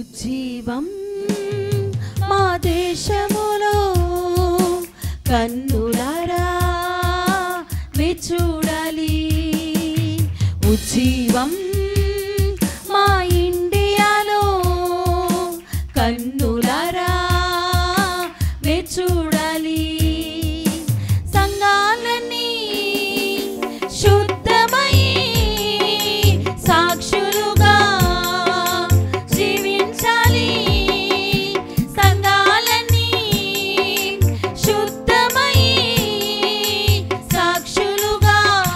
ఉజ్జీవం మా దేశములో కన్నులారా మీ చూడాలి ఉజ్జీవం మా ఇండియాలో కన్నులారా మీ చూడాలి సంఘాలన్నీ శుద్ధమై సాక్షులుగా జీవించాలి సంఘాలన్నీ శుద్ధమై సాక్షులుగా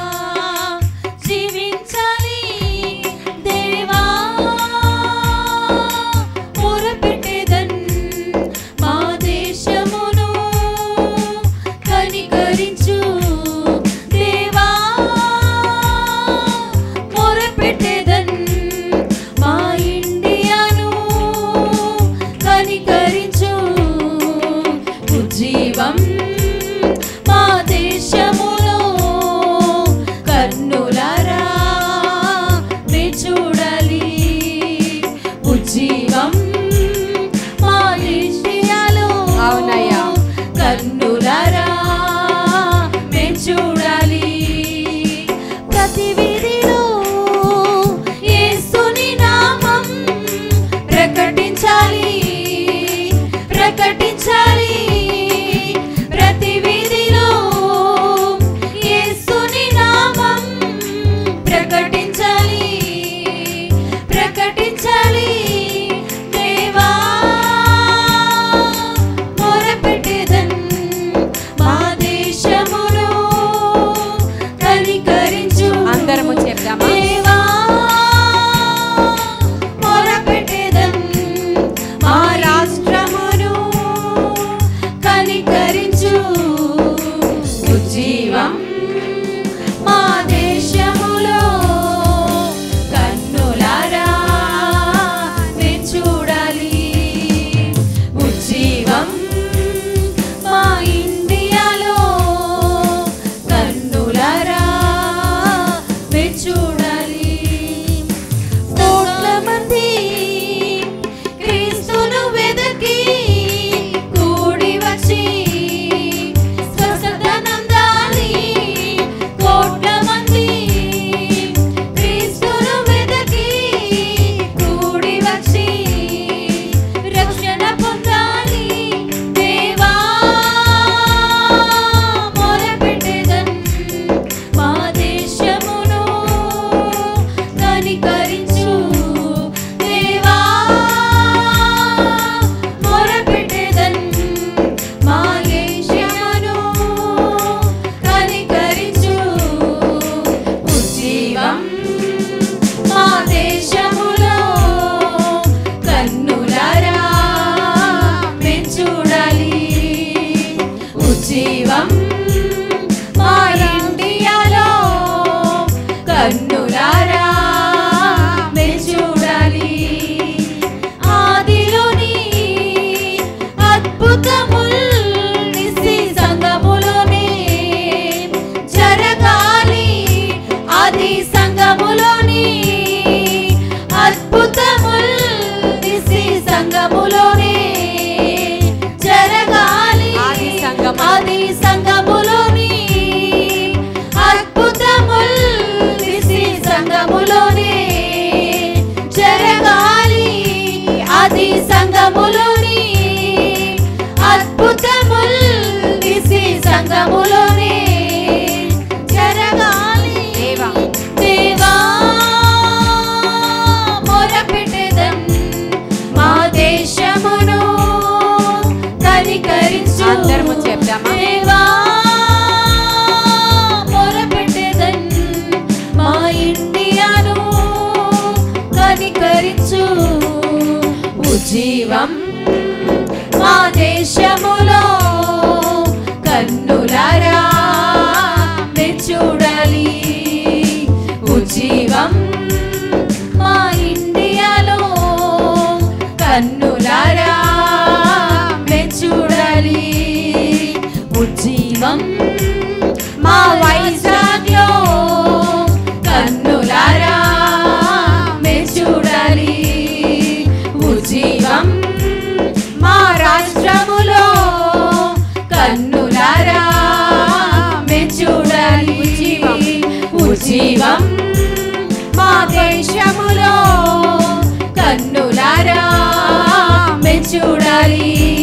జీవించాలి దేవా మొరపెట్టేదన్ మా దేశమును కనికరించు దేవా మొరపెట్టేదన్ మా ఇండియాను కనికరించు ఉజ్జీవం మా దేశములో కన్నులారా మీ చూడాలి ఉజ్జీవం మా దేశియాలో అవునయ్యా. కన్నులారా మే చూడాలి ప్రతి వీధిలో యేసుని నామం ప్రకటించాలి ప్రకటించాలి ప్రతి వీధిలో యేసుని నామం ప్రకటించాలి ప్రకటించాలి దేవా మొరపెట్టేదన్ మా దేశమును కనికరించు అందరము చెప్దామా దేవా మొరపెట్టేదన్ మా రాష్ట్రమును కనికరించు ఉజ్జీవం మా దేశములో కన్నులారా నే చూడాలి ఉజ్జీవం మా ఇండియాలో కన్నులారా నే చూడాలి కోట్ల మంది క్రీస్తును వెదకి కూడి వచ్చి స్వస్థతనందాలి కోట్ల మంది క్రీస్తును వెదకి కూడి వచ్చి రక్షణ పొందాలి దేవా మొరపెట్టేదన్ మా దేశమును కనికరించు దేవా మొరపెట్టేదన్ మా దేశమును కనికరించు ఉజ్జీవం మా దేశములో కన్నులారా మే చూడాలి ఉజ్జీవం మా ఇండియాలో కన్నులారా మే చూడాలి ఆదిలోని అద్భుతముల్ నిసి సంగములోనే జరగాలి ఆది సంగములోని అద్భుతముల్ నిసి సంగములోనే జరగాలి ఆది సంగము. ఆది సంగములోని అద్భుతముల్ నిసి సంగములోనే జరగాలి ఆది సంగములోని అద్భుతముల్ నిసి సంగములోనే జరగాలి దేవా. దేవా మొరపెట్టెదన్ మా దేశమును కనికరించు అందరము చెప్దామా? దేవా మొరపెట్టెదన్ మా ఇండియాను కనికరించు ఉజ్జీవం మా దేశములో కన్నులారా మే చూడాలి ఉజ్జీవం మా ఇండియాలో కన్నులారా మే చూడాలి ఉజ్జీవం మా వైజాగ్లో కన్నులారా మే చూడాలి ఉజ్జీ ద్వారా మెచ్చుడాలి